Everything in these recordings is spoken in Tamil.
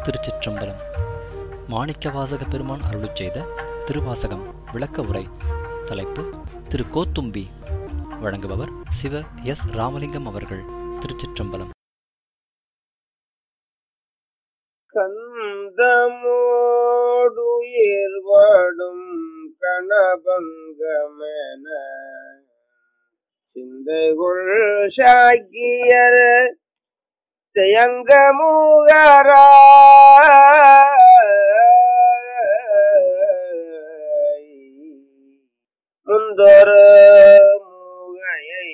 திருச்சிற்றம்பலம் மாணிக்கவாசக பெருமான் அருளிச் செய்த திருவாசகம் விளக்க உரை தலைப்பு திரு கோத்தும்பி வழங்குபவர் சிவ எஸ் ராமலிங்கம் அவர்கள் திருச்சிற்றம்பலம் கந்தமோடுயிர்வாடும் கணபங்கமென சிந்தைகுள் சாக்கியர் செயங்க மூகரா முந்தொரு மூகையை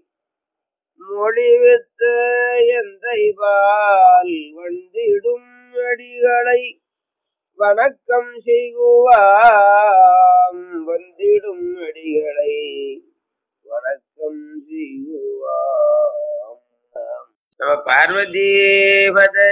மொழிவித்து எந்தைபால் வந்திடும் அடிகளை வணக்கம் செய்குவாம் வந்திடும் அடிகளை வணக்கம் செய்குவாம் நம்ம பார்வதி பதே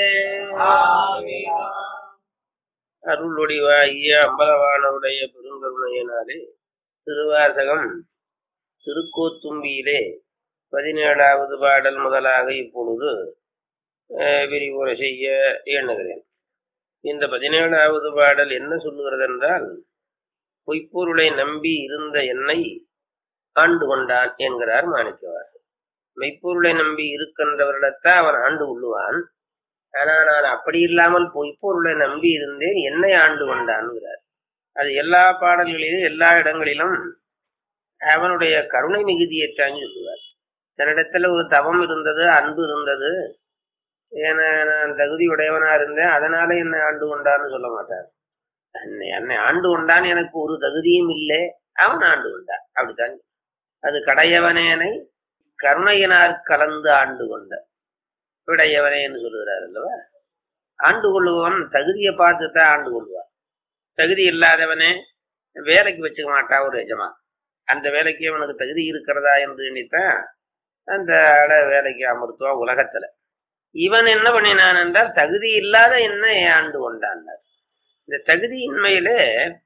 அருளொடிவாகிய அம்பலவானவுடைய பெருங்கருணையினாலே திருவாசகம் திருக்கோத்தும்பியிலே பதினேழாவது பாடல் முதலாக இப்பொழுது அஹ், விரிவுரை செய்ய எண்ணுகிறேன் இந்த பதினேழாவது பாடல் என்ன சொல்லுகிறது என்றால் பொய்ப்பொருளை நம்பி இருந்த என்னை ஆண்டு கொண்டான் என்கிறார் மாணிக்கவாசர் மெய்ப்பொருளை நம்பி இருக்கின்றவரிடத்தான் அவன் ஆண்டு கொள்ளுவான் ஆனா நான் அப்படி இல்லாமல் பொய்ப்பொருளை நம்பி இருந்தேன் என்னை ஆண்டு கொண்டான்கிறார் அது எல்லா பாடல்களிலும் எல்லா இடங்களிலும் அவனுடைய கருணை மிகுதியை தாங்கி சொல்லுவார் தன்னிடத்துல ஒரு தவம் இருந்தது அன்பு இருந்தது ஏன்னா நான் தகுதி உடையவனா இருந்தேன் அதனால என்னை ஆண்டு கொண்டான்னு சொல்ல மாட்டார் என்னை என்னை ஆண்டு கொண்டான் எனக்கு ஒரு தகுதியும் இல்லை அவன் ஆண்டு கொண்டான் அப்படித்தான் அது கடையவனேனை கருணையினார் கலந்து ஆண்டு கொண்ட விடையவனேன்னு சொல்லுகிறார் அல்லவா ஆண்டு கொள்ளுபவன் தகுதியை பார்த்து தான் ஆண்டு கொள்வான் தகுதி இல்லாதவனே வேலைக்கு வச்சுக்க மாட்டான் ஒரு எஜமான் அந்த வேலைக்கு அவனுக்கு தகுதி இருக்கிறதா என்று எண்ணித்தான் அந்த ஆளை வேலைக்கு அமர்த்துவான் உலகத்துல இவன் என்ன பண்ணினான் என்றால் தகுதி இல்லாத என்ன ஆண்டு கொண்டான் இந்த தகுதியின்மையிலே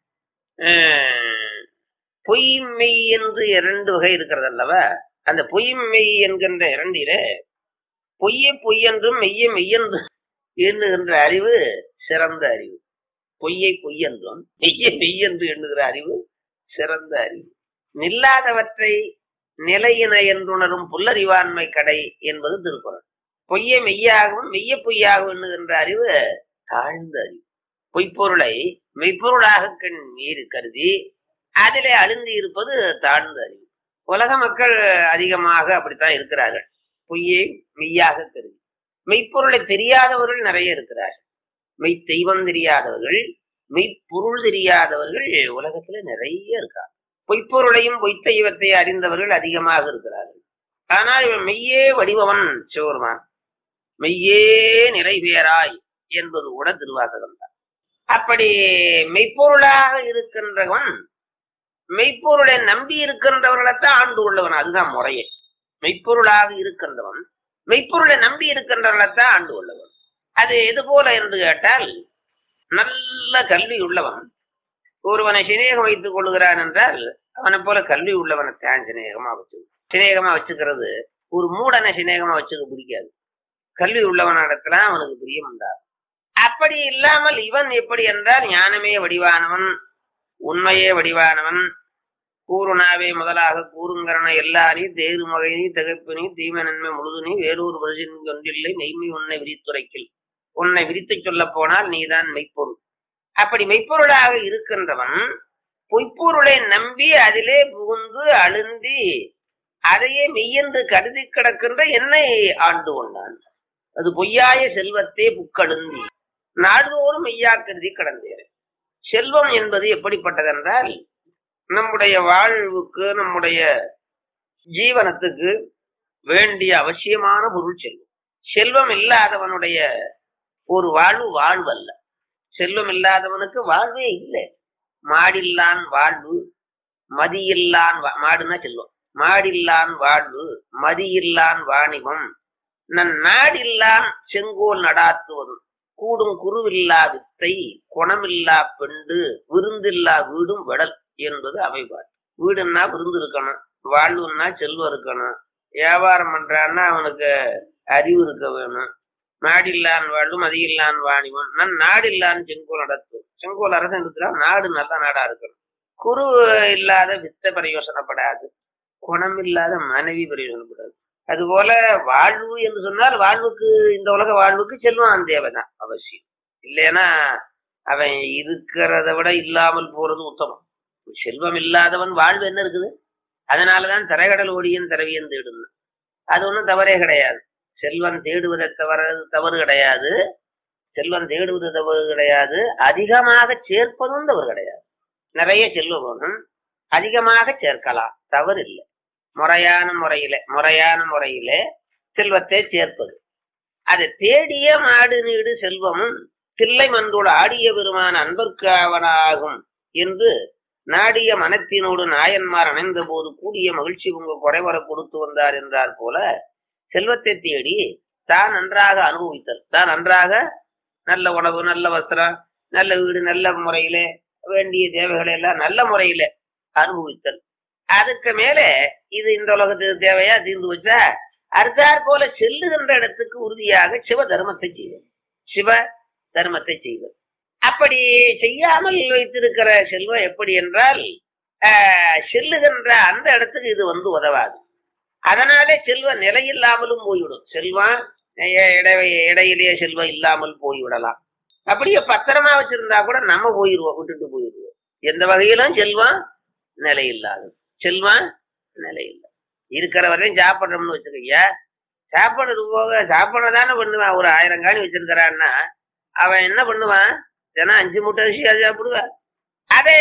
ஆஹ், பொய் மெய் என்று இரண்டு வகை இருக்கிறது அல்லவா அந்த பொய் மெய் என்கின்ற இரண்டிலே பொய்யை பொய்யென்றும் மெய்யை மெய்யென்றும் எண்ணுகின்ற அறிவு சிறந்த அறிவு பொய்யை பொய்யென்றும் மெய்யை மெய்யென்று எண்ணுகிற அறிவு சிறந்த அறிவு நில்லாதவற்றை நிலையின என்றுணரும் புல்லறிவாண்மை கடை என்பது திருக்குறள் பொய்யை மெய்யாகவும் மெய்ய பொய்யாகவும் எண்ணுகின்ற அறிவு தாழ்ந்த அறிவு பொய்ப்பொருளை மெய்ப்பொருளாக கண் நீர் கருதி அதிலே அழுந்தி இருப்பது தாழ்ந்த அறிவு உலக மக்கள் அதிகமாக அப்படித்தான் இருக்கிறார்கள் பொய்யை மெய்யாக கருதி மெய்ப்பொருளை தெரியாதவர்கள் நிறைய இருக்கிறார்கள் மெய் தெய்வம் தெரியாதவர்கள் மெய்ப்பொருள் தெரியாதவர்கள் உலகத்துல நிறைய இருக்காங்க பொய்ப்பொருளையும் பொய்த்தெய்வத்தை அறிந்தவர்கள் அதிகமாக இருக்கிறார்கள் ஆனால் இவன் மெய்யே வடிவவன் சிவருமான் மெய்யே நிறைவேறாய் என்பது கூட திருவாசகம் தான் அப்படி மெய்ப்பொருளாக இருக்கின்றவன் மெய்ப்பொருளை நம்பி இருக்கின்றவர்களைத்தான் ஆண்டு கொள்ளவன் அதுதான் முறையே மெய்ப்பொருளாக இருக்கின்றவன் மெய்ப்பொருளை நம்பி இருக்கின்றவர்களைத்தான் ஆண்டு கொள்ளவன் அது எது போல என்று கேட்டால் நல்ல கல்வி உள்ளவன் ஒருவனை சிநேகம் வைத்துக் கொள்கிறான் என்றால் அவனை போல கல்வி உள்ளவனை தான் சிநேகமா வச்சு சிநேகமா வச்சுக்கிறது ஒரு மூடனை சிநேகமா வச்சுக்க பிடிக்காது கல்வி உள்ளவனிடத்துல அவனுக்கு பிரியம் உண்டாகும் அப்படி இல்லாமல் இவன் எப்படி என்றால் ஞானமே வடிவானவன் உண்மையே வடிவானவன் கூறுனாவே முதலாக கூறுங்கரண எல்லாரி தேறு மகைனி திகைப்பினி தீமை நன்மை முழுதுனி வேறொரு வருஷன் ஒன்றில்லை நெய்மை உன்னை விரித்துரைக்கில் உன்னை விரித்துச் சொல்ல போனால் நீதான் மெய்ப்பொருள் அப்படி மெய்ப்பொருளாக இருக்கின்றவன் பொய்ப்பொருளை நம்பி அதிலே புகுந்து அழுந்தி அதையே மெய்யென்று கருதி கிடக்கின்ற என்னை ஆண்டு கொண்டான் அது பொய்யாய செல்வத்தே புக்கழுந்தி நாடுதோறும் மெய்யா கருதி கடந்தேன் செல்வம் என்பது எப்படிப்பட்டதென்றால் நம்முடைய வாழ்வுக்கு நம்முடைய ஜீவனத்துக்கு வேண்டிய அவசியமான பொருள் செல்வம் செல்வம் இல்லாதவனுடைய ஒரு வாழ்வு வாழ்வல்ல செல்வம் இல்லாதவனுக்கு வாழ்வே இல்லை மாடில்லான் வாழ்வு மதியில்லான் வா- மாடுன்னா செல்வம் மாடில்லான் வாழ்வு மதியில்லான் வாணிபம் நன் நாடில்லான் செங்கோல் நடாத்துவதும் கூடும் குருவில்லா வித்தை குணமில்லா பெண்டு விருந்தில்லா வீடும் விடல் என்பது அவைபாடு வீடுன்னா விருந்து இருக்கணும் வாழ்வுன்னா செல்வம் இருக்கணும் வியாபாரம் பண்றான்னா அவனுக்கு அறிவு இருக்க வேணும் நாடில்லான் வாழும் அதிகில்லான் வாணிவன் நான் நாடில்லான் செங்கோல் நடத்தும் செங்கோல் அரசன் இருக்கிறான் நாடு நல்ல நாடா இருக்கணும் குரு இல்லாத வித்த பிரயோசனப்படாது குணம் இல்லாத மனைவி பிரயோசனப்படாது அதுபோல வாழ்வு என்று சொன்னால் வாழ்வுக்கு இந்த உலக வாழ்வுக்கு செல்வம் தேவைதான் அவசியம் இல்லைன்னா அவன் இருக்கிறத விட இல்லாமல் போறது உத்தமம் செல்வம் இல்லாதவன் வாழ்வு என்ன இருக்குது அதனாலதான் தரைகடல் ஓடியன் திரவியன் தேடுன்னு அது ஒன்றும் தவறே கிடையாது செல்வம் தேடுவதை தவற தவறு கிடையாது செல்வம் தேடுவது தவறு கிடையாது அதிகமாக சேர்ப்பதும் தவறு கிடையாது நிறைய செல்வம் வேணும் அதிகமாக சேர்க்கலாம் தவறு இல்லை முறையான முறையில முறையான முறையில செல்வத்தை சேர்ப்பது அதை தேடிய மாடு நீடு செல்வமும் தில்லை மன்றோடு ஆடிய பெருமான அன்பர்க்கு அவனாகும் என்று நாடிய மனத்தினோடு நாயன்மார் அணைந்த போது கூடிய மகிழ்ச்சி உங்க குறைவர கொடுத்து வந்தார் என்றார் போல செல்வத்தை தேடி தான் நன்றாக அனுபவித்தல் தான் நன்றாக நல்ல உணவு நல்ல வஸ்திரம் நல்ல வீடு நல்ல முறையில வேண்டிய தேவைகளை எல்லாம் நல்ல முறையில அனுபவித்தல் அதுக்கு மேல இது இந்த உலகத்துக்கு தேவையா தீர்ந்து வச்சா அடுத்தாற் போல செல்லுகின்ற இடத்துக்கு உறுதியாக சிவ தர்மத்தை செய்வது சிவ தர்மத்தை செய்வது அப்படி செய்யாமல் வைத்திருக்கிற செல்வம் எப்படி என்றால் ஆஹ், செல்லுகின்ற அந்த இடத்துக்கு இது வந்து உதவாது அதனாலே செல்வம் நிலையில்லாமலும் போய்விடும் செல்வம் எ- இடை- இடையிலேயே செல்வம் இல்லாமல் போய்விடலாம் அப்படியே பத்திரமா வச்சிருந்தா கூட நம்ம போயிடுவோம் விட்டுட்டு போயிடுவோம் எந்த வகையிலும் செல்வம் நிலையில்லாது செல்வம் நிலையில்லை இருக்கிற வரையும் சாப்பிட்றோம்னு வச்சுக்கய்ய சாப்பிடுறது போக சாப்பிட தானே பண்ணுவான் ஒரு ஆயிரம் காணி வச்சிருக்கிறான்னா அவன் என்ன பண்ணுவான் தினம் அஞ்சு மூட்டை அரிசி அது சாப்பிடுவான் அதே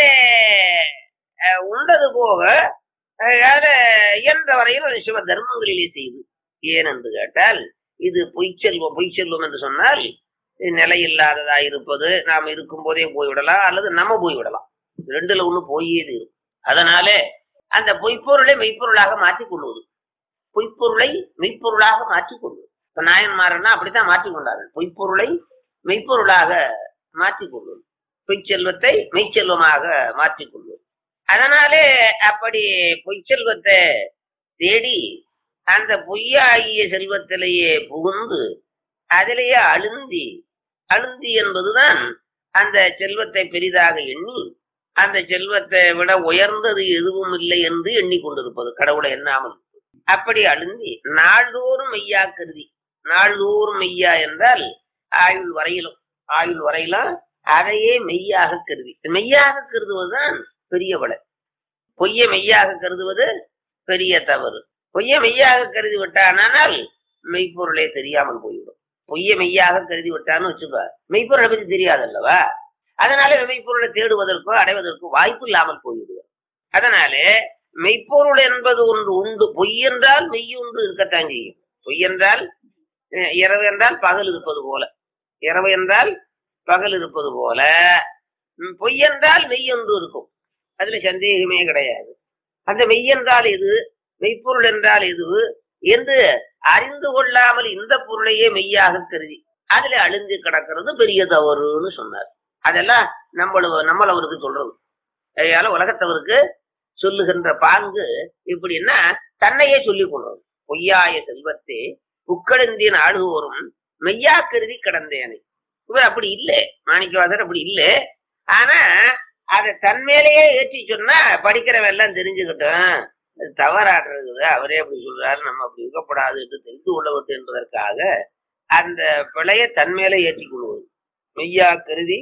அஹ், உண்டது போக அஹ், அதை இயன்ற வரையில் சிவ தர்மங்களிலே செய்து ஏன் என்று கேட்டால் இது பொய் செல்வம் பொய் செல்வம் என்று சொன்னால் இது நிலையில்லாததா இருப்பது நாம் இருக்கும் போதே போய்விடலாம் அல்லது நம்ம போய்விடலாம் ரெண்டுல ஒண்ணு போயே இருக்கும் அதனாலே அந்த பொய்ப்பொருளை மெய்ப்பொருளாக மாற்றிக் கொள்வது பொய்ப்பொருளை மெய்ப்பொருளாக மாற்றிக் கொள்வது இப்ப நாயன்மாரன்னா அப்படித்தான் மாற்றிக் கொண்டார்கள் பொய்ப்பொருளை மெய்ப்பொருளாக மாற்றிக் கொள்வது பொய்ச்செல்வத்தை மெய்ச்செல்வமாக மாற்றிக் கொள்வது அதனாலே அப்படி பொய்ச்செல்வத்தை தேடி அந்த பொய்யாகிய செல்வத்திலேயே புகுந்து அதிலேயே அழுந்தி அழுந்தி என்பதுதான் அந்த செல்வத்தை பெரிதாக எண்ணி அந்த செல்வத்தை விட உயர்ந்தது எதுவும் இல்லை என்று எண்ணிக்கொண்டிருப்பது கடவுளை எண்ணாமல் அப்படி அழுந்தி நாள்தோறும் மெய்யா கருதி நாள்தோறும் மெய்யா என்றால் ஆயுள் வரையிலும் ஆயுள் வரையிலும் அதையே மெய்யாக கருதி மெய்யாக கருதுவதுதான் பெரிய வளை பொய்யை மெய்யாக கருதுவது பெரிய தவறு பொய்யை மெய்யாக கருதி விட்டானால் மெய்ப்பொருளே தெரியாமல் போய்விடும் பொய்யை மெய்யாக கருதி விட்டான்னு வச்சுக்கோ மெய்ப்பொருளை பத்தி தெரியாதல்லவா அதனால மெய்ப்பொருளை தேடுவதற்கோ அடைவதற்கோ வாய்ப்பு இல்லாமல் போய்விடுவார் அதனாலே மெய்ப்பொருள் என்பது ஒன்று உண்டு பொய் என்றால் மெய் ஒன்று இருக்கத்தான் செய்யும் பொய் என்றால் அஹ், இரவு என்றால் பகல் இருப்பது போல இரவு என்றால் பகல் இருப்பது போல ம், பொய் என்றால் மெய் ஒன்று இருக்கும் அதுல சந்தேகமே கிடையாது அந்த மெய் என்றால் எது மெய்ப்பொருள் என்றால் எது என்று அறிந்து கொள்ளாமல் இந்த பொருளையே மெய்யாக கருதி அதுல அழிந்து கிடக்கிறது பெரிய தவறுன்னு சொன்னார் அதெல்லாம் நம்மள நம்மள அவருக்கு சொல்றது அதனால உலகத்தவருக்கு சொல்லுகின்ற பாங்கு இப்படின்னா தன்னையே சொல்லிக் கொள்றது பொய்யாய செல்வத்தே புக்கடந்தின் ஆளுவோரும் மெய்யா கருதி கடந்தேனை இவர் அப்படி இல்லை மாணிக்கவாசர் அப்படி இல்லை ஆனா அதை தன் மேலேயே ஏற்றி சொன்னா படிக்கிறவன் எல்லாம் தெரிஞ்சுக்கிட்டோம் அது தவறாடுறது அவரே அப்படி சொல்றாரு நம்ம அப்படி இருக்கப்படாது என்று தெரிந்து கொள்ள வேண்டும் என்பதற்காக அந்த பிழையை தன் மேலே ஏற்றிக் கொள்வது மெய்யா கருதி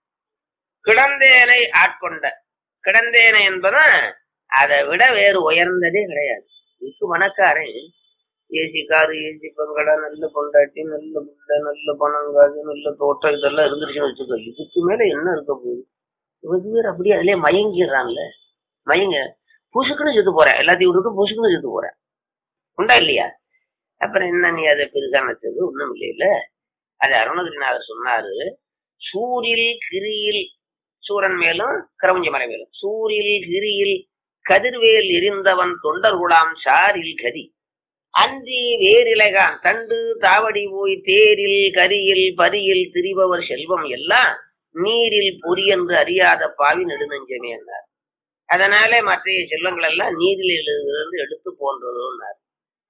கிடந்தேனை ஆட்கொண்ட கிடந்தேனை என்பதும் அதை விட வேறு உயர்ந்ததே கிடையாது இதுக்கு மனக்காரன் ஏசி காரு ஏசி பங்களா நல்ல பொண்டாட்டி நல்ல புள்ள நல்ல பணங்காது நல்ல தோட்டம் இதெல்லாம் இருந்துருச்சுன்னு வச்சுக்கோ இதுக்கு மேல என்ன இருக்க போகுது இவருக்கு பேர் அப்படியே அதுலயே மயங்கிடுறான்ல மயங்க புசுக்குன்னு செத்து போறேன் எல்லாத்தையும் விட்டுட்டு புசுக்குன்னு செத்து போறேன் உண்டா இல்லையா அப்புறம் என்ன நீ அதை பெருசா நினைச்சது ஒண்ணும் இல்லையில அது அருணகிரிநாதர் சொன்னாரு சூரில் கிரியில் சூரன் மேலும் கிரவஞ்ச மலை மேலும் சூரில் கிரியில் கதிர்வேல் எரிந்தவன் தொண்டர் குலாம் சாரில் கதி அன்றி வேரிலகான் தண்டு தாவடி போய் தேரில் கரியில் பரியில் திரிபவர் செல்வம் எல்லாம் நீரில் பொரியென்று அறியாத பாவி நெடுநெஞ்சமே என்றார் அதனாலே மற்ற செல்வங்கள் எல்லாம் நீரில் இருந்து எடுத்து போன்றதுன்னார்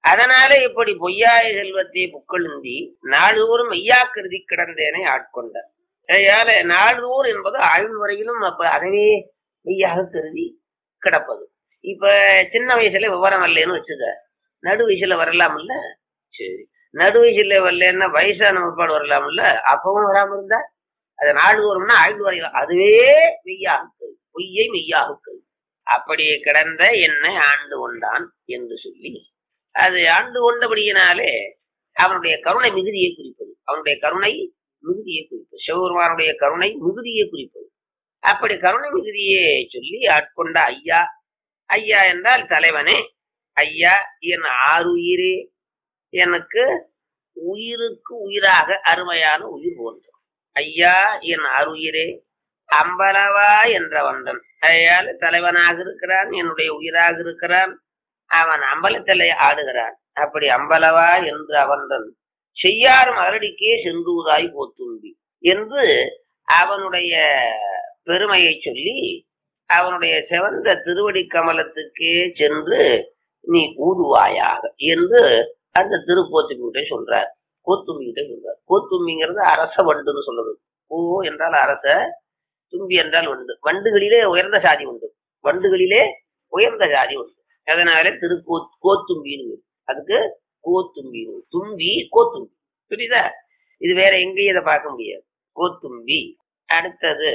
அதனால இப்படி பொய்யாய செல்வத்தை புக்களுந்தி நாள்தோறும் மெய்யா கருதி கிடந்தேனை ஆட்கொண்ட அதனால நாள்தோறும் என்பது ஆயுள் வரையிலும் அப்ப அதவே மெய்யாக கருதி கிடப்பது இப்ப சின்ன வயசுல விவரம் வரலன்னு வச்சுக்க நடு வயசுல வரலாம்ல சரி நடு வயசுல வரலன்னா வயசான முற்பாடு வரலாம்ல அப்பவும் வராம இருந்தா அது நாள்தோறும்னா ஆயுள் வரையிலும் அதுவே மெய்யாக கருதி பொய்யை மெய்யாக கருதி அப்படி கிடந்த என்னை ஆண்டு கொண்டான் என்று சொல்லி அது ஆண்டு கொண்டபடியினாலே அவனுடைய கருணை மிகுதியை குறிப்பது அவனுடைய கருணை மிகுதியை குறிப்பது சிவபெருமானுடைய கருணை மிகுதியை குறிப்பது அப்படி கருணை மிகுதியை சொல்லி ஆட்கொண்ட ஐயா ஐயா என்றால் தலைவனே ஐயா என் ஆறுயிரே எனக்கு உயிருக்கு உயிராக அருமையான உயிர் போன்றும் ஐயா என் ஆறுயிரே அம்பலவா என்ற வந்தன் அதையால் தலைவனாக இருக்கிறான் என்னுடைய உயிராக இருக்கிறான் அவன் அம்பலத்திலே ஆடுகிறான் அப்படி அம்பலவா என்று அவன்தன் செய்யார் மலடிக்கே சென்றுவதாய் போத்தும்பி என்று அவனுடைய பெருமையை சொல்லி அவனுடைய சிவந்த திருவடி கமலத்துக்கே சென்று நீ ஊதுவாயாக என்று அந்த திருப்போத்துக்கிட்ட சொல்றார் கோத்தும்பிகிட்ட சொல்றார் கோத்தும்பிங்கிறது அரச வண்டுன்னு சொல்லுது பூ என்றால் அரச தும்பி என்றால் வண்டு வண்டுகளிலே உயர்ந்த சாதி உண்டு வண்டுகளிலே உயர்ந்த சாதி உண்டு அதனால திரு கோ கோத்தும்பின்னு அதுக்கு கோத்தும்பின்னு தும்பி கோத்தும்பி புரியுதா இது வேற எங்கேயும் இதை பார்க்க முடியாது கோத்தும்பி அடுத்தது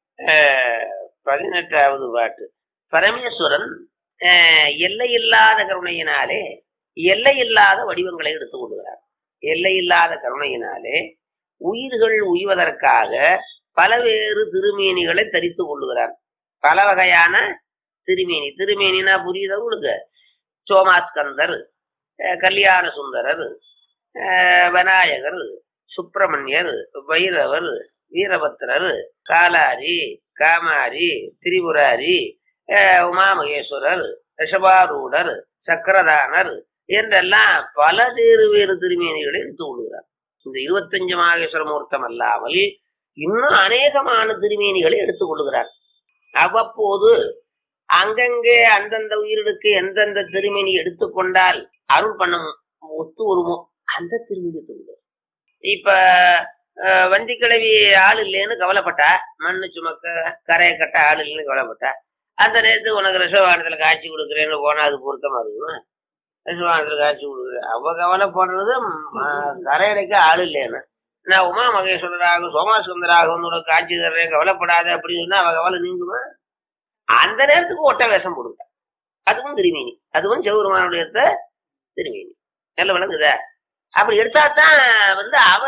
ஆஹ், பதினெட்டாவது பாட்டு பரமேஸ்வரன் ஆஹ், எல்லையில்லாத கருணையினாலே எல்லையில்லாத வடிவங்களை எடுத்துக் கொள்கிறார் எல்லையில்லாத கருணையினாலே உயிர்கள் உய்வதற்காக பலவேறு திருமேனிகளை தரித்துக் கொள்ளுகிறார் பல வகையான திருமேனி திருமேனினா புரியுதா உங்களுக்கு சோமாஸ்கந்தர் அஹ் கல்யாண சுந்தரர் அஹ் விநாயகர் சுப்பிரமணியர் பைரவர் வீரபத்திரர் காலாரி காமாரி திரிபுராரி அஹ் உமாமகேஸ்வரர் ரிஷபாரூடர் சக்கரதானர் என்றெல்லாம் பல வேறு வேறு திருமேனிகளை எடுத்து கொள்கிறார் இந்த இருபத்தஞ்சு மாகேஸ்வர மூர்த்தம் அல்லாமல் இன்னும் அநேகமான திருமேனிகளை எடுத்துக் கொள்கிறார் அவ்வப்போது அங்கங்கே அந்தந்த உயிரினுக்கு எந்தெந்த திருமேனி எடுத்துக்கொண்டால் அருள் பண்ண ஒத்து வருமோ அந்த திருமேனி எடுத்துக்கொள்கிறார் இப்ப அஹ், வண்டி கிழவி ஆள் இல்லைன்னு கவலைப்பட்டா மண்ணு சுமக்க கரையை கட்ட ஆள் இல்லைன்னு கவலைப்பட்டா அந்த நேரத்துக்கு உனக்கு ரிஷவானத்துல காட்சி கொடுக்குறேன்னு போனா அது பொருத்தமா இருக்குமா ரிஷவானத்துல காட்சி கொடுக்குறேன் அவ கவலைப்படுறது ம- கரையடைக்க ஆள் இல்லைன்னு நான் உமா மகேஸ்வரராக சோமாசுந்தராக உன்னோட காட்சி தர்றேன் கவலைப்படாத அப்படின்னு சொன்னா அவ கவலை நீங்குமா அந்த நேரத்துக்கு ஒட்ட வேஷம் போடுங்க அதுவும் திருமேனி அதுவும் சிவபெருமானுடைய திருமேனி நல்ல விளங்குதா அப்படி எடுத்தாதான் வந்து அவ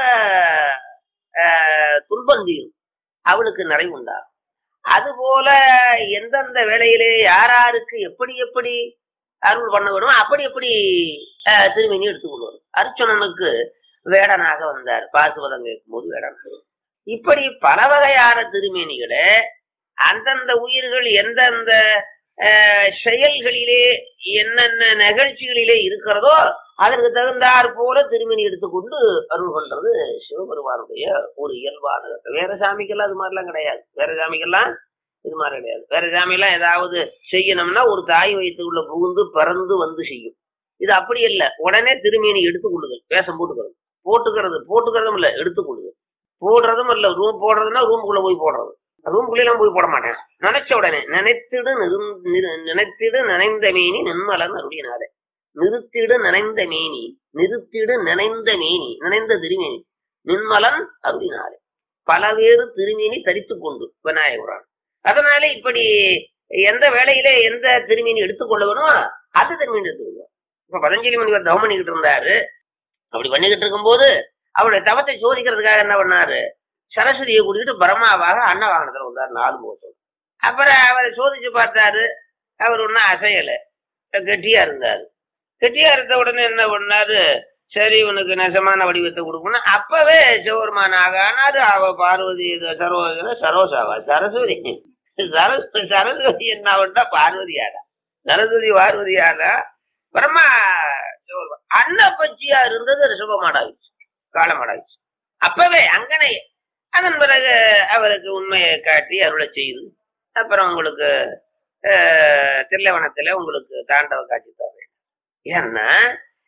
ஆஹ், துன்பம் தீரும் அவளுக்கு நிறைவு உண்டாகும் அதுபோல எந்தெந்த வேளையிலே யாராருக்கு எப்படி எப்படி அருள் பண்ண வேணுமோ அப்படி எப்படி ஆஹ், திருமேனி எடுத்துக்கொள்வார் அர்ச்சுனனுக்கு வேடனாக வந்தார் பாசுபதம் கேட்கும்போது வேடனாக இப்படி பல வகையான திருமேனிகளை அந்தந்த உயிர்கள் எந்தெந்த அஹ், செயல்களிலே என்னென்ன நிகழ்ச்சிகளிலே இருக்கிறதோ அதற்கு தகுந்தாற் போல திருமணி எடுத்துக்கொண்டு அருள் பண்றது சிவபெருமானுடைய ஒரு இயல்பான வேற சாமிக்கெல்லாம் அது மாதிரிலாம் கிடையாது வேற சாமிக்கெல்லாம் இது மாதிரி கிடையாது வேற சாமியெல்லாம் ஏதாவது செய்யணும்னா ஒரு தாய் வயிற்றுக்குள்ள புகுந்து பறந்து வந்து செய்யும் இது அப்படி இல்லை உடனே திருமேனி எடுத்துக்கொள்ளுதல் வேஷம் போட்டுக்கிறது போட்டுக்கிறது போட்டுக்கிறதும் இல்லை எடுத்துக்கொள்ளுதல் போடுறதும் இல்லை ரூம் போடுறதுன்னா ரூமுக்குள்ள போய் போடுறது ரூமுக்குள்ளெல்லாம் போய் போட மாட்டேன் நினைச்ச உடனே நினைத்திடு நிறுந்- நிறு- நினைத்திடு நினைந்த மேனி நின்மலன் அருளினாலே நிறுத்திடு நினைந்த மேனி நிறுத்திடு நினைந்த மேனி நினைந்த திருமேனி நின்மலன் அருளினாலே பலவேறு திருமேனி தரித்துக் கொண்டு விநாயகரான் அதனால இப்படி எந்த வேலையில எந்த திருமீன் எடுத்துக்கொள்ள வேணுமோ அது திருமீன் எடுத்துக்கொள்ளும் இப்ப பதஞ்சலி முனிவர் தவம் பண்ணிக்கிட்டு இருந்தாரு அப்படி பண்ணிக்கிட்டு இருக்கும்போது அவருடைய தவத்தை சோதிக்கிறதுக்காக என்ன பண்ணாரு சரஸ்வதியை கூட்டிட்டு பிரம்மாவாக அன்னவாகனத்துல வந்தார் நாலு முகத்தோடு அப்புறம் அவரை சோதிச்சு பார்த்தாரு அவர் ஒன்றும் அசையல கெட்டியா இருந்தாரு கெட்டியா இருந்த உடனே என்ன பண்ணாரு சரி உனக்கு நெசமான வடிவத்தை கொடுக்கணும் அப்பவே சிவபெருமான் ஆகானாரு அவ பார்வதி இது சரோஜன சரோசாவா சரஸ்வதி சரஸ்வதி சரஸ்வதி என்ன பண்ணா பார்வதியாடா சரஸ்வதி பார்வதியாடா பிரம்மா சிவபெருமான் அன்ன பச்சியா இருந்தது ரிஷபமாடாச்சு காலமாடாச்சு அப்பவே அங்கனே அதன் பிறகு அவருக்கு உண்மையை காட்டி அருளை செய்து அப்புறம் உங்களுக்கு அஹ், தில்லைவனத்துல உங்களுக்கு தாண்டவ காட்சி தர ஏன்னா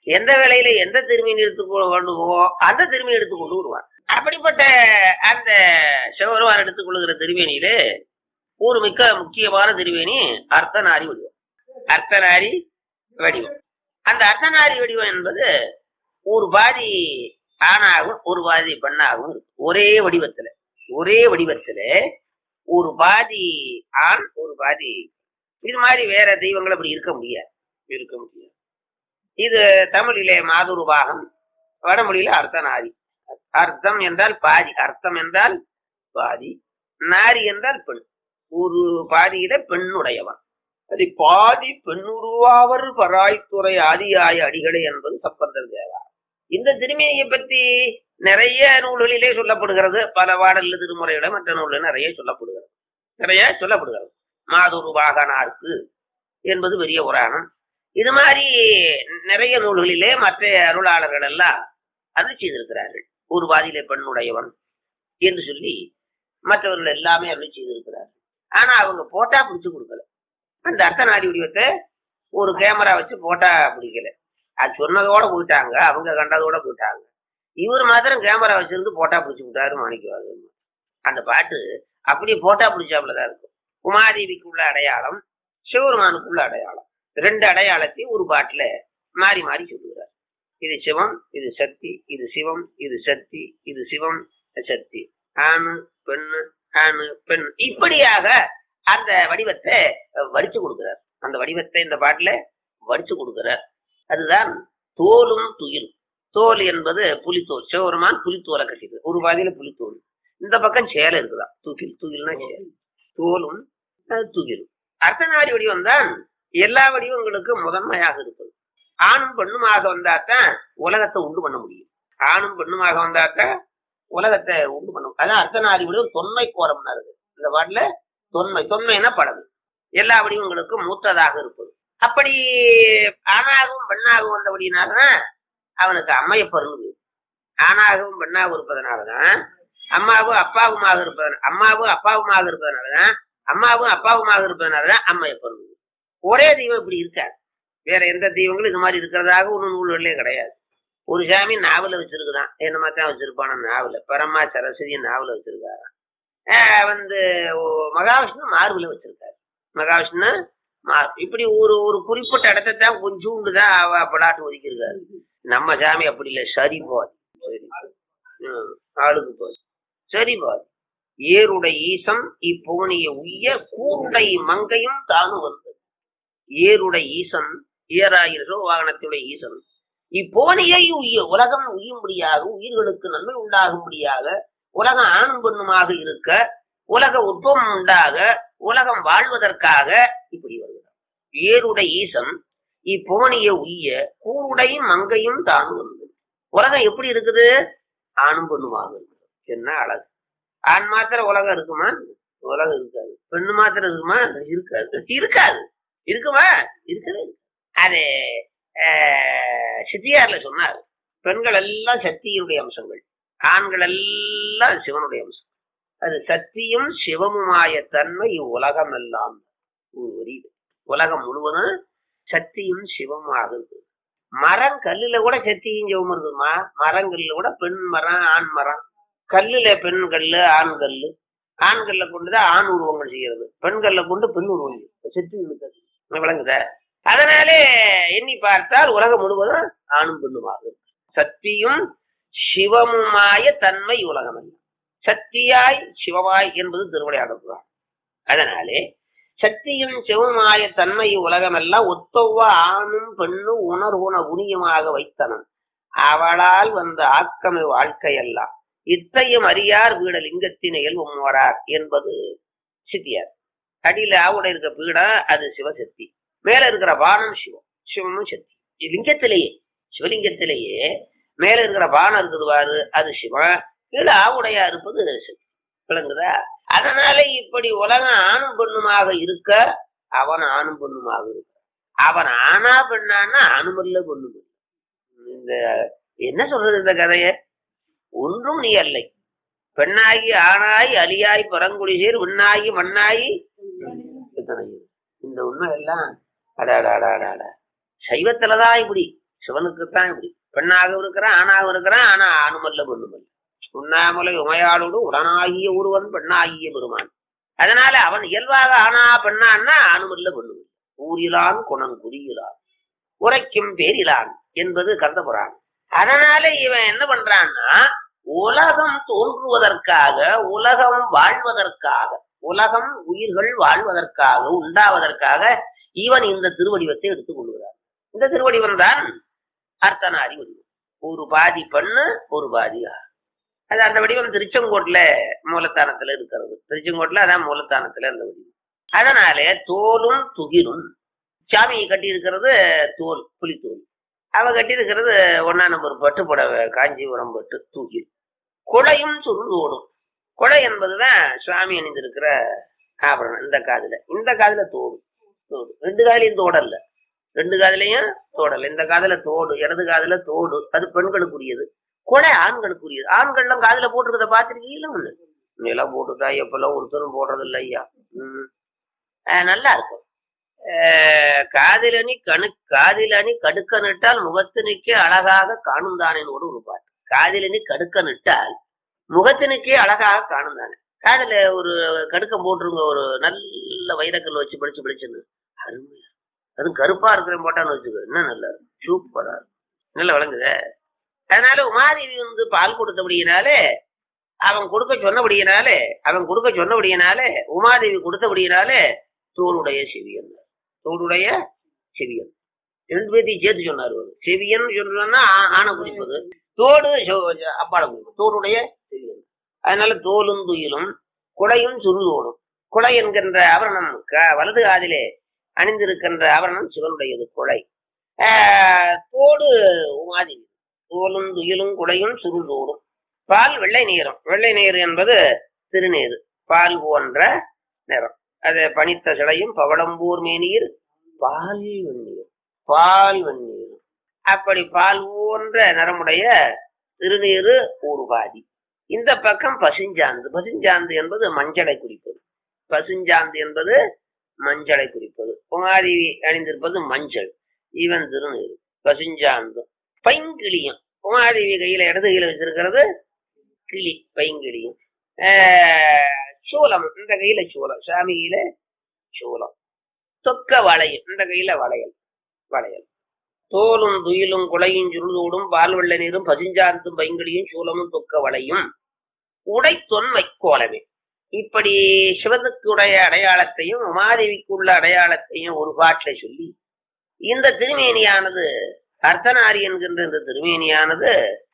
எந்த வேலையில எந்த திருமீன் எடுத்து கொண்டுவோ அந்த திருமீன் எடுத்து கொண்டு வருவார் அப்படிப்பட்ட அந்த சிவபெருமான் எடுத்துக் கொள்ளுகிற திருவேணியிலே ஒரு மிக்க முக்கியமான திருவேணி அர்த்தநாரி வடிவம் அர்த்தநாரி வடிவம் அந்த அர்த்தநாரி வடிவம் என்பது ஒரு பாதி ஆணாகும் ஒரு பாதி பெண்ணாகும் இருக்கும். ஒரே வடிவத்துல ஒரே வடிவத்துல ஒரு பாதி ஆண் ஒரு பாதி இது மாதிரி வேற தெய்வங்கள் அப்படி இருக்க முடியாது இருக்க முடியாது இது தமிழிலே மாதுரு பாகம் வடமொழியில அர்த்தநாரி அர்த்தம் என்றால் பாதி அர்த்தம் என்றால் பாதி நாரி என்றால் பெண் ஒரு பாதியில பெண்ணுடையவன் அது பாதி பெண்ணுருவாவர் பராய்த்துறை ஆதியாய அடிகளே என்பது சம்பந்தர் தேவா இந்த திருமேனியை பற்றி நிறைய நூல்களிலே சொல்லப்படுகிறது பல பாடல்ல திருமுறைகளை மற்ற நூல்கள் நிறைய சொல்லப்படுகிறது நிறைய சொல்லப்படுகிறது மாதுரு வாகனார்க்கு என்பது பெரிய புராணம் இது மாதிரி நிறைய நூல்களிலே மற்ற அருளாளர்கள் எல்லாம் அது செய்திருக்கிறார்கள் ஒரு பாதியிலே பெண்ணுடையவன் என்று சொல்லி மற்றவர்கள் எல்லாமே அப்படி செய்திருக்கிறார்கள் ஆனா அவங்க போட்டா பிடிச்சு கொடுக்கல அந்த அர்த்தநாடி வடிவத்தை ஒரு கேமரா வச்சு போட்டா பிடிக்கல அது சொன்னதோட போயிட்டாங்க அவங்க கண்டதோட போயிட்டாங்க இவர் மாத்திரம் கேமரா வச்சிருந்து போட்டா பிடிச்சு விட்டாரு மாணிக்கவாது அந்த பாட்டு அப்படியே போட்டா பிடிச்சாப்புலதான் இருக்கும் உமாதேவிக்குள்ள அடையாளம் சிவபெருமானுக்குள்ள அடையாளம் ரெண்டு அடையாளத்தையும் ஒரு பாட்டுல மாறி மாறி சொல்லுகிறார் இது சிவம் இது சக்தி இது சிவம் இது சக்தி இது சிவம் சக்தி ஆணு பெண்ணு ஆணு பெண் இப்படியாக அந்த வடிவத்தை வடிச்சு கொடுக்கிறார் அந்த வடிவத்தை இந்த பாட்டுல வடிச்சு கொடுக்கிறார் அதுதான் தோலும் துயில் தோல் என்பது புலித்தோல் சிவபெருமான் புலித்தோலை கட்டிது ஒரு பாதியில புலித்தோல் இந்த பக்கம் சேலை இருக்குதா தூக்கில் தூக்கில்னா சேலை தோலும் அது துகிலும் அர்த்தநாரி வடிவம் தான் எல்லா வடிவங்களுக்கும் முதன்மையாக இருப்பது ஆணும் பெண்ணுமாக வந்தாத்தான் உலகத்தை உண்டு பண்ண முடியும் ஆணும் பெண்ணுமாக வந்தாத்தான் உலகத்தை உண்டு பண்ண முடியும் அதான் அர்த்தநாரி வடிவம் தொன்மை கோரம்னா இருக்கு இந்த பாட்டுல தொன்மை தொன்மைன்னா படகு எல்லா வடிவங்களுக்கும் மூத்ததாக இருப்பது அப்படி ஆணாகவும் பெண்ணாகவும் வந்தபடினாலதான் அவனுக்கு அம்மையப்பருன்னு ஆணாகவும் பெண்ணாகவும் இருப்பதனாலதான் அம்மாவும் அப்பாவுமாக இருப்பதனால அம்மாவும் அப்பாவுமாக இருப்பதனாலதான் அம்மாவும் அப்பாவுமாக இருப்பதனாலதான் அம்மையப்பருன்னு ஒரே தெய்வம் இப்படி இருக்காது வேற எந்த தெய்வங்களும் இது மாதிரி இருக்கிறதாக ஒரு நூல்களே கிடையாது ஒரு சாமி நாவல வச்சிருக்குதான் என்னமா தான் வச்சிருப்பான நாவல பரமா சரஸ்வதி நாவல வச்சிருக்காராம் ஆஹ் வந்து ஓ- மகாவிஷ்ணு மார்புல வச்சிருக்காரு மகாவிஷ்ணு மார் இப்படி ஒரு ஒரு குறிப்பிட்ட இடத்தை தான் கொஞ்சோண்டு தான் அவ படாட்டு ஒதுக்கியிருக்காரு நம்ம சாமி அப்படி இல்லை சரி போது சரி ம், ஆளுக்கு போது சரி போது ஏருடை ஈசம் இப்புவனிய உய்ய கூருடை மங்கையும் தானு வந்தது ஏருடை ஈசன் ஏராயிரோ வாகனத்துடைய ஈசன் இப்புவனியை உய்ய உலகம் உய்யும்படியாக உயிர்களுக்கு நன்மை உண்டாகும்படியாக உலகம் ஆணும் பெண்ணுமாக இருக்க உலக உற்பவம் உண்டாக உலகம் வாழ்வதற்காக இப்படி வருகிறார் ஏருடை ஈசன் இப்புவனிய உய்ய கூருடை மங்கையும் தான் வந்து உலகம் எப்படி இருக்குது ஆணும் பெண்ணுமாக இருக்குது என்ன அழகு ஆண் மாத்திரம் உலகம் இருக்குமா உலகம் இருக்காது பெண்ணு மாத்திரம் இருக்குமா இருக்காது இருக்காது இருக்குமா இருக்குது அது ஆஹ், சித்தியார்ல சொன்னார் பெண்கள் எல்லாம் சக்தியினுடைய அம்சங்கள் ஆண்கள் எல்லாம் சிவனுடைய அம்சம் அது சக்தியும் சிவமுமாய தன்மை இவ்வுலகம் எல்லாம் ஒரு வரி இது. உலகம் முழுவதும் சக்தியும் சிவமாக இருக்கு மரம் கல்லுல கூட சக்தியும் சிவமும் இருக்குமா மரங்கள்ல கூட பெண் மரம் ஆண் மரம் கல்லுல பெண் கல்லு ஆண் கல்லு ஆண்கள்ல கொண்டுதான் ஆண் உருவங்கள் செய்யறது பெண்கள்ல கொண்டு பெண் உருவம் செய்யும். சக்தி இருக்குது விளங்குதா அதனாலே எண்ணி பார்த்தால் உலகம் முழுவதும் ஆணும் பெண்ணுமாக இருக்கு சக்தியும் சிவமுமாய தன்மை உலகம் அல்ல சக்தியாய் சிவமாய் என்பது திருவிளையாடல் அதனாலே சக்தியும் சிவமாய தன்மை உலகமெல்லாம் ஒத்தொவ்வ ஆணும் பெண்ணும் உணர்வுண உணியமாக வைத்தனன் அவளால் வந்த ஆக்கமை வாழ்க்கையெல்லாம் இத்தையும் அறியார் வீட லிங்கத்தினை இயல்பும் வரார் என்பது சித்தியார் அடியில ஆவுட இருக்க பீடம் அது சிவசக்தி மேல இருக்கிற பானம் சிவம் சிவமும் சக்தி லிங்கத்திலேயே சிவலிங்கத்திலேயே மேல இருக்கிற பானம் இருக்குது பாரு அது சிவம் கீழே ஆவுடையா இருப்பது சக்தி விளங்குதா அதனால இப்படி உலகம் ஆணும் பெண்ணுமாக இருக்க அவன் ஆணும் பெண்ணுமாக இருக்க அவன் ஆனா பெண்ணானா ஆணும் இல்ல பெண்ணும் இல்ல. இந்த என்ன சொல்றது இந்த கதைய ஒன்றும் நீ அல்லை பெண்ணாகி ஆணாய் அலியாய் பரங்குடிசேர் விண்ணாகி மண்ணாகி இத்தனை. இந்த உண்மை எல்லாம் அடாடாடாடாடா சைவத்துலதான் இப்படி சிவனுக்குத்தான் இப்படி பெண்ணாகவும் இருக்கிறான் ஆணாகவும் இருக்கிறான் ஆனா ஆணுமல்ல பெண்ணுமல்ல உண்ணாமலை உமையாளோடு உடனாகிய ஒருவன் பெண்ணாகிய பெருமான் அதனால அவன் இயல்பாக ஆனா பெண்ணான்னா ஆணுமல்ல பெண்ணுமல்ல ஊரிலான் குணம் குறியிலான் உரைக்கும் பேரிலான் என்பது கந்தபுரான் அதனால இவன் என்ன பண்றான்னா உலகம் தோன்றுவதற்காக உலகம் வாழ்வதற்காக உலகம் உயிர்கள் வாழ்வதற்காக உண்டாவதற்காக இவன் இந்த திருவடிவத்தை எடுத்துக் கொள்கிறான் இந்த திருவடிவம் தான் அர்த்தநாரி வடிவம் ஒரு பாதி பெண்ணு ஒரு பாதி ஆண். அது அந்த வடிவம் திருச்செங்கோட்டுல மூலத்தானத்துல இருக்கிறது திருச்செங்கோட்டுல அதான் மூலத்தானத்துல அந்த வடிவம் அதனாலே தோலும் துகிலும் சாமி கட்டி இருக்கிறது தோல் புலித்தோல் அவ கட்டி இருக்கிறது ஒன்னா நம்பர் பட்டு புடவை காஞ்சிபுரம் பட்டு தூக்கில் குழையும் சுருளோடும் குழை என்பதுதான் சுவாமி அணிந்திருக்கிற ஆபரணம் இந்த காதுல இந்த காதுல தோடு தோடு ரெண்டு காதுலயும் தோடல்ல ரெண்டு காதுலயும் தோடல் இந்த காதுல தோடு இடது காதுல தோடு அது பெண்களுக்குரியது கொடை ஆண்களுக்குரியது ஆண்கள்லாம் காதுல போட்டிருக்கத பாத்திருக்கீங்களா ஒண்ணு நிலம் போட்டுதா எப்பெல்லாம் ஒருத்தரும் போடுறது இல்லை ஐயா உம் அஹ் நல்லா இருக்கும் அஹ் காதிலணி கணு காதிலணி கடுக்க நிட்டால் முகத்தினுக்கே அழகாக காணும் தானேன்னு கூட ஒரு பாட்டு காதிலணி கடுக்க நிட்டால் முகத்தினுக்கே அழகாக காணும் தானே காதுல ஒரு கடுக்கம் போட்டுருங்க ஒரு நல்ல வைரக்கல் வச்சு படிச்சு படிச்சுன்னு அருமையா அதுவும் கருப்பா இருக்கிற போட்டான்னு வச்சுக்கோ இன்னும் நல்லா இருக்கும் சூப்பரா இருக்கும் நல்லா விளங்குதே அதனால உமாதேவி வந்து பால் கொடுத்தபடியினாலே அவன் கொடுக்க சொன்னபடியினாலே அவன் கொடுக்க சொன்னபடியினாலே உமாதேவி கொடுத்தபடியினாலே தோளுடைய செவியன் தோளுடைய செவியன் ரெண்டு பேர்த்தையும் சேர்த்து சொன்னார் அவரு செவியன் சொல்றதுன்னா ஆ- ஆணை குறிப்பது தோடு செவ- அப்பாடை குறிப்பது தோளுடைய செவியன் அதனால தோலும் துயிலும் குடையும் சுருதோடும் குடை என்கின்ற ஆபரணம் க- வலது காதிலே அணிந்திருக்கின்ற ஆபரணம் சிவனுடையது குடை ஆஹ் தோடு உமாதேவி தோலும் துயிலும் குடையும் சுருதோடும் பால் வெள்ளை நீரம் வெள்ளை நீர் என்பது திருநீர் பால் போன்ற நிறம் அது பனித்த சிலையும் பவளம்பூர் மேனீர் பால் வெந்நீர் பால் வெந்நீர் அப்படி பால் போன்ற நிறமுடைய திருநீரு ஒரு பாதி இந்த பக்கம் பசுஞ்சாந்து பசுஞ்சாந்து என்பது மஞ்சளை குறிப்பது பசுஞ்சாந்து என்பது மஞ்சளை குறிப்பது குமாரி அணிந்திருப்பது மஞ்சள் இவன் திருநீர் பசுஞ்சாந்து பைங்கிளியும் குமாரதேவி கையில இடது கையில வச்சிருக்கிறது கிளி பைங்கிளியும் ஆஹ் சூலம் இந்த கையில சூலம் சாமி கையில சூலம் தொக்க வளையல் இந்த கையில வளையல் வளையல் தோலும் துயிலும் குலையும் சுருளோடும் பால் வெள்ள நீரும் பசுஞ்சாந்தும் பைங்கிளியும் சூலமும் தொக்க வளையும் உடை தொன்மை கோலமே இப்படி சிவனுக்குடைய அடையாளத்தையும் உமாதேவிக்குள்ள அடையாளத்தையும் ஒரு பாட்டில சொல்லி இந்த திருமேனியானது அர்த்தநாரி என்கின்ற இந்த திருமேனியானது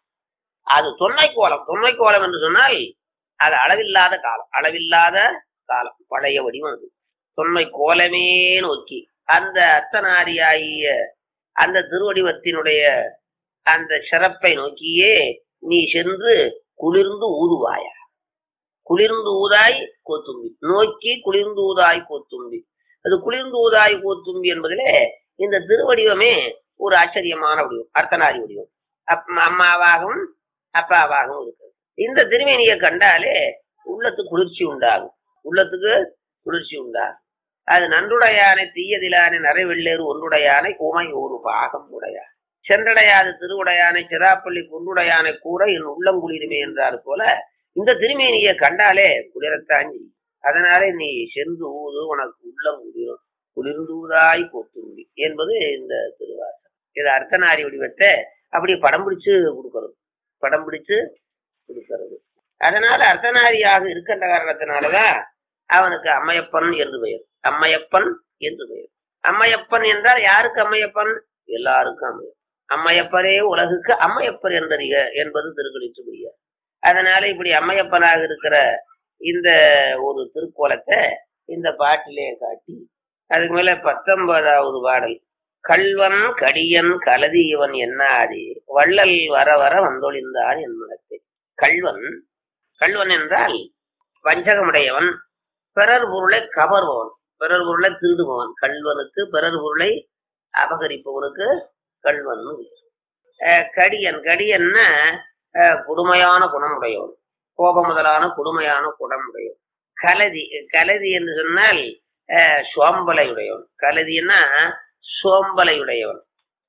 அது தொன்மை கோலம் தொன்மை கோலம் என்று சொன்னால் அது அளவில்லாத காலம் அளவில்லாத காலம் பழைய வடிவம் அது தொன்மை கோலமே நோக்கி அந்த அர்த்தநாரியாகிய அந்த திருவடிவத்தினுடைய அந்த சிறப்பை நோக்கியே நீ சென்று குளிர்ந்து ஊதுவாயா குளிர்ந்து ஊதாய் கோத்தும்பி நோக்கி குளிர்ந்து ஊதாய் கோத்தும்பி அது குளிர்ந்து ஊதாய் கோத்தும்பி என்பதிலே இந்த திருவடிவமே ஒரு ஆச்சரியமான வடிவம் அர்த்தநாரி வடிவம் அப் அம்மாவாகவும் அப்பாவாகவும் இருக்கிறது இந்த திருமேனியை கண்டாலே உள்ளத்துக்கு குளிர்ச்சி உண்டாகும் உள்ளத்துக்கு குளிர்ச்சி உண்டாகும் அது நன்றுடையானை தீயதிலானை நரைவெள்ளேறு ஒன்றுடையானை உமை ஒரு பாகம் உடையான் சென்றடையாத திருவுடையானை சிராப்பள்ளி குன்றுடையானை கூற என் உள்ளம் குளிருமே என்றார் போல இந்த திருமேனியை கண்டாலே குளிரத்தான் செய்யும். அதனாலே நீ சென்று ஊது உனக்கு உள்ளம் குளிரும் குளிர்ந்தூதாய் போத்தும்பி என்பது இந்த திருவாசகம் இது அர்த்தநாரி வடிவத்தை அப்படி படம் பிடிச்சு கொடுக்கறது படம் பிடிச்சு கொடுக்கறது அதனால அர்த்தநாரியாக இருக்கின்ற காரணத்தினாலதான் அவனுக்கு அம்மையப்பன் என்று பெயர் அம்மையப்பன் என்று பெயர் அம்மையப்பன் என்றால் யாருக்கு அம்மையப்பன் எல்லாருக்கும் அம்மையப்பன் அம்மையப்பரே உலகுக்கு அம்மையப்பர் என்றறிக என்பது திருக்குளிச்சுபடிய அதனால இப்படி அம்மையப்பனாக இருக்கிற இந்த ஒரு திருக்கோலத்தை இந்த பாட்டிலே காட்டி அதுக்கு மேல பத்தொன்பதாவது பாடல் கல்வன் கடியன் கலதி இவன் என்னாதே வள்ளல் வர வர வந்தொழிந்தான் என் மனத்தை கல்வன் கல்வன் என்றால் வஞ்சகமுடையவன் பிறர் பொருளை கவர்பவன் பிறர் பொருளை திருடுபவன் கல்வனுக்கு பிறர் பொருளை அபகரிப்பவனுக்கு கல்வன் அஹ் கடியன் கடியன்னா அஹ் கொடுமையான குணமுடையவன் கோபம் முதலான கொடுமையான குணமுடையவன் கலதி கலதி என்று சொன்னால் அஹ் சோம்பலை உடையவன் கலதின்னா சோம்பலை உடையவன்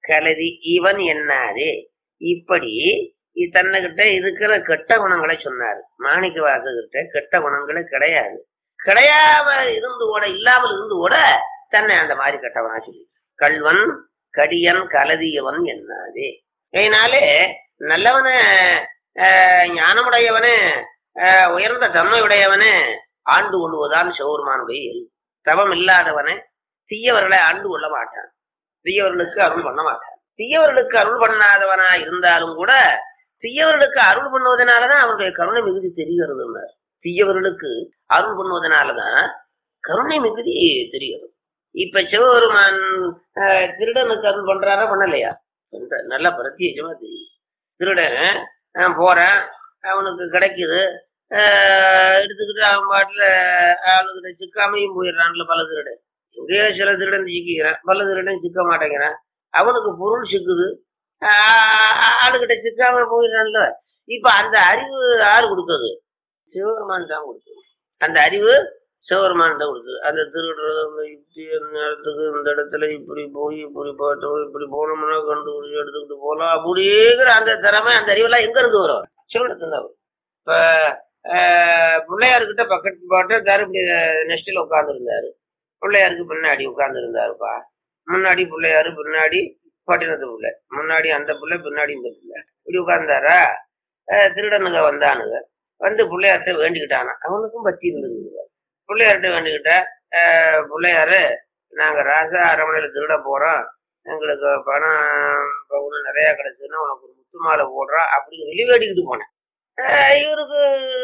கலதி இவன் என்னாதே இப்படி இ- தன்னுகிட்ட இருக்கிற கெட்ட குணங்களை சொன்னார் மாணிக்க வாசகிட்ட கெட்ட குணங்களே கிடையாது கிடையாம இருந்து கூட இல்லாமல் இருந்து கூட தன்னை அந்த மாதிரி கெட்டவனா சொல்லி கல்வன் கடியன் கலதியவன் என்னாதே இதனாலே நல்லவனே ஆஹ், ஞானமுடையவனே ஆஹ், உயர்ந்த தன்மையுடையவனே ஆண்டு கொள்வதான் சிவபெருமானுடைய இயல்பு. தவம் இல்லாதவனே தீயவர்களை ஆண்டு கொள்ள மாட்டான் தீயவர்களுக்கு அருள் பண்ண மாட்டான் தீயவர்களுக்கு அருள் பண்ணாதவனா இருந்தாலும் கூட தீயவர்களுக்கு அருள் பண்ணுவதனாலதான் அவனுடைய கருணை மிகுதி தெரிகிறது தீயவர்களுக்கு அருள் பண்ணுவதனாலதான் கருணை மிகுதி தெரிகிறது இப்ப சிவபெருமான் ஆஹ், திருடனுக்கு அருள் பண்றாரா பண்ணலையா பண்றார். நல்லா பிரத்யேகமா தெரியும் திருடன் ஆஹ், போறான் அவனுக்கு கிடைக்குது ஆஹ், எடுத்துக்கிட்டு அவன் பாட்டுல அவனுக்கிட்ட சிக்காமையும் போயிடுறான்ல பல திருடன் எங்கேயோ சில திருடன் சிக்கிறான் பல திருடன் சிக்க மாட்டேங்கிறான் அவனுக்கு பொருள் சிக்குது ஆஹ், ஆளுகிட்ட சிக்காம போயிடுறான்ல இப்ப அந்த அறிவு யாரு கொடுத்தது சிவபெருமான் தான் கொடுத்தது அந்த அறிவு சிவபெருமான் தான் கொடுத்தது அந்த திருடுறது அந்த யுக்தி அந்த இடத்துக்கு இந்த இடத்துல இப்படி போய் இப்படி பார்த்தோம் இப்படி போனோம்னா கண்டுபிடிச்சி எடுத்துக்கிட்டு போகலாம் அப்படிங்கிற அந்த திறமை அந்த அறிவெல்லாம் எங்க இருந்து வரும் சிவனத்துல வரும் இப்ப ஆஹ், பிள்ளையார்கிட்ட பக்கத்து பாட்டு தருப்படி நெஸ்டில் உட்கார்ந்து இருந்தாரு பிள்ளையாருக்கு பின்னாடி உட்கார்ந்து இருந்தாருப்பா முன்னாடி பிள்ளையாரு பின்னாடி பட்டினத்து பிள்ளை முன்னாடி அந்த பிள்ளை பின்னாடி இந்த பிள்ளை இப்படி உட்கார்ந்தாரா ஆஹ், திருடனுங்க வந்தானுங்க வந்து பிள்ளையார்ட்ட வேண்டிக்கிட்டானா அவனுக்கும் பத்தி இருந்தது பிள்ளையார்ட்ட வேண்டிக்கிட்ட ஆஹ், பிள்ளையாரு நாங்க ராசா அரமனையில திருட போறோம் எங்களுக்கு பணம் பவுன் நிறைய கிடைச்சதுன்னா உனக்கு ஒரு முத்து மாலை போடுறோம் அப்படின்னு வெளி வேடிக்கிட்டு போனேன் ஆஹ், இவருக்கு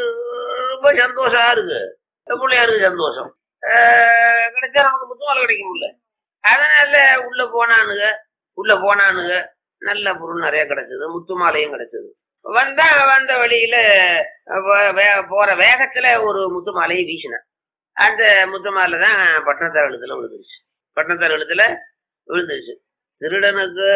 ரொம்ப சந்தோஷமா இருக்கு பிள்ளையாருக்கு சந்தோஷம் ஆஹ், கிடைச்சா நமக்கு முத்து மாலை கிடைக்கும்ல அதனால உள்ள போனானுங்க உள்ள போனானுங்க நல்ல பொருள் நிறைய கிடைச்சது முத்து மாலையும் கிடைச்சது வந்தா வந்த வழியில வ- வே- போற வேகத்துல ஒரு முத்து மாலையை வீசினேன் அந்த முத்து மாலை தான் பட்டணத்தார் எழுத்துல விழுந்துருச்சு பட்டணத்தார் எழுத்துல விழுந்துருச்சு திருடனுக்கு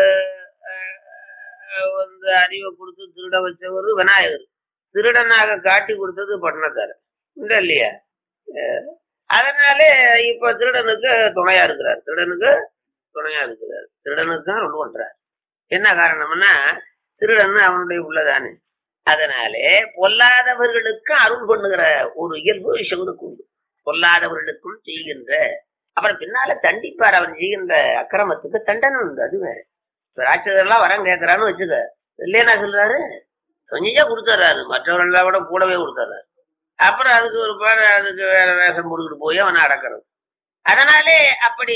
அஹ், வந்து அறிவை கொடுத்து திருட வச்சவர் விநாயகர் திருடனாக காட்டி கொடுத்தது பட்டணத்தார் இந்த இல்லையா அஹ், அதனாலே இப்ப திருடனுக்கு துணையா இருக்கிறார் திருடனுக்கு துணையா இருக்கிறார் திருடனுக்கு தான் ரொம்ப பண்றார் என்ன காரணம்னா திருடன் அவனுடைய உள்ளதானே அதனாலே பொல்லாதவர்களுக்கு அருள் பண்ணுகிற ஒரு இயல்பு சிவனுக்கு உண்டு பொல்லாதவர்களுக்கும் செய்கின்ற அப்புறம் பின்னால தண்டிப்பார் அவன் செய்கின்ற அக்கிரமத்துக்கு தண்டனை உண்டு அது வேற இப்ப ராட்சதெல்லாம் வரம் கேட்கறான்னு வச்சுக்க இல்லையா சொல்றாரு கொஞ்சா கொடுத்துட்றாரு மற்றவர்கள விட கூடவே கொடுத்துட்றாரு அப்புறம் அதுக்கு ஒரு பேர் அதுக்கு வேற வேஷம் போட்டுக்கிட்டு போய் அவனை அடக்கிறது அதனாலே அப்படி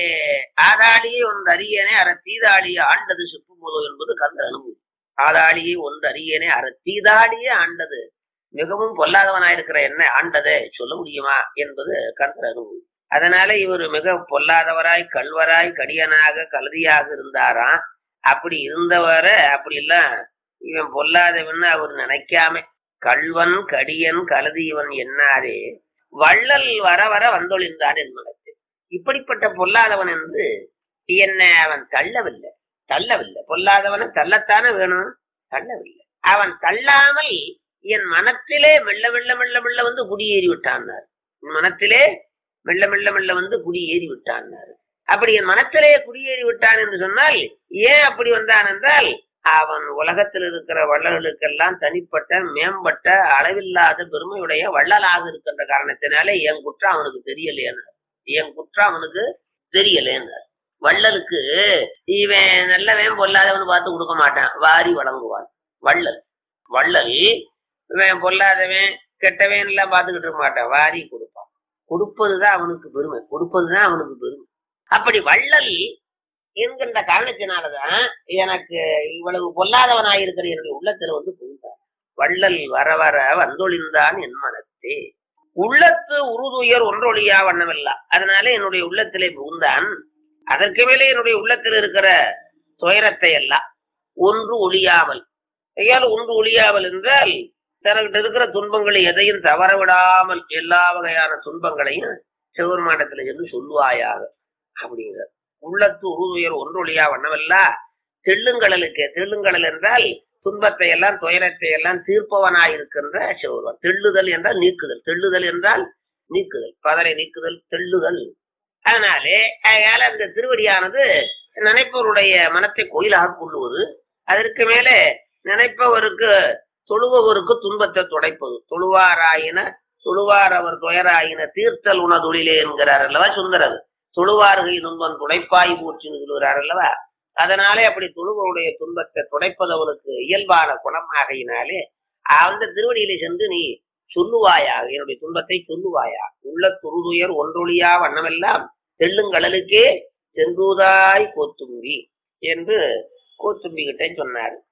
ஆதாளியை ஒன்று அரியனே அற தீதாளியை ஆண்டது செப்பு போதோ என்பது கந்த அனுபவம் ஆதாளியை ஒன்று அரியனே அற தீதாளியே ஆண்டது மிகவும் பொல்லாதவனாயிருக்கிற என்ன ஆண்டதை சொல்ல முடியுமா என்பது கந்த அனுபவம் அதனால இவர் மிக பொல்லாதவராய் கல்வராய் கடியனாக கழுதியாக இருந்தாராம் அப்படி இருந்தவரை அப்படி எல்லாம் இவன் பொல்லாதவன் அவர் நினைக்காம கல்வன் கடியன் கழுதியவன் என்னாரே வள்ளல் வர வர வந்தொழிந்தான் என் மனத்தில் இப்படிப்பட்ட பொல்லாதவன் என்று என்னை அவன் தள்ளவில்லை தள்ளவில்லை பொல்லாதவனை தள்ளத்தானே வேணும் தள்ளவில்லை அவன் தள்ளாமல் என் மனத்திலே மெல்ல மெல்ல மெல்ல மெல்ல வந்து குடியேறி விட்டான்னார் என் மனத்திலே மெல்ல மெல்ல மெல்ல வந்து குடியேறி விட்டான்னார் அப்படி என் மனத்திலே குடியேறி விட்டான் என்று சொன்னால் ஏன் அப்படி வந்தான் என்றால் அவன் உலகத்தில் இருக்கிற வள்ளல்களுக்கெல்லாம் தனிப்பட்ட மேம்பட்ட அளவில்லாத பெருமையுடைய வள்ளலாக இருக்கின்ற காரணத்தினாலே என் குற்றம் அவனுக்கு தெரியலையானார் என் குற்றம் அவனுக்கு தெரியலேன்னார் வள்ளலுக்கு இவன் நல்லவன் பொல்லாதவன் பார்த்து கொடுக்க மாட்டான் வாரி வழங்குவான் வள்ளல் வள்ளல் இவன் பொல்லாதவன் கெட்டவன் எல்லாம் பார்த்துக்கிட்டு இருக்க மாட்டான் வாரி கொடுப்பான் கொடுப்பதுதான் அவனுக்கு பெருமை கொடுப்பதுதான் அவனுக்கு பெருமை அப்படி வள்ளல் என்கின்ற காரணத்தினாலதான் எனக்கு இவ்வளவு பொல்லாதவனாயிருக்கிற என்னுடைய உள்ளத்துல வந்து புகுந்தார் வள்ளல் வர வர வந்தொழிந்தான் என் மனத்தே உள்ளத்து உருதுயர் ஒன்றொழியா வண்ணமில்லா அதனால என்னுடைய உள்ளத்திலே புகுந்தான் அதற்கு மேலே என்னுடைய உள்ளத்தில் இருக்கிற துயரத்தை எல்லாம் ஒன்று ஒழியாமல் ஐயால் ஒன்று ஒழியாமல் என்றால் தனக்கிட்ட இருக்கிற துன்பங்களை எதையும் தவற விடாமல் எல்லா வகையான துன்பங்களையும் சிவபெருமானத்துல இருந்து சொல்லுவாயாக அப்படிங்கிற உள்ளத்து உருதுயர் ஒன்றொழியா வண்ணமல்லா தெள்ளுங்கடலுக்கு தெள்ளுங்கடல் என்றால் துன்பத்தை எல்லாம் துயரத்தை எல்லாம் தீர்ப்பவனாயிருக்கின்ற சிவபெருமான் தெள்ளுதல் என்றால் நீக்குதல் தெள்ளுதல் என்றால் நீக்குதல் பதரை நீக்குதல் தெள்ளுதல் அதனாலே அதனால அந்த திருவடியானது நினைப்பவருடைய மனத்தை கோயிலாக கொள்ளுவது அதற்கு மேலே நினைப்பவருக்கு தொழுபவருக்கு துன்பத்தை துடைப்பது தொழுவாராயின தொழுவார் அவர் துயராயின தீர்த்தல் உணதொழிலே என்கிறார் அல்லவா சுந்தரர் தொழுவார்கை துன்பம் துடைப்பாய் போச்சுன்னு சொல்கிறார் அல்லவா அதனாலே அப்படி தொழுவருடைய துன்பத்தை துடைப்பது அவனுக்கு இயல்பான குணமாகையினாலே அந்த திருவடியிலே சென்று நீ சொல்லுவாயாக என்னுடைய துன்பத்தை சொல்லுவாயா உள்ள துருதுயர் ஒன்றொழியா வண்ணமெல்லாம் தெள்ளுங்கடலுக்கே சென்றூதாய் கோத்தும்பி என்று கோத்தும்பி கிட்ட சொன்னார்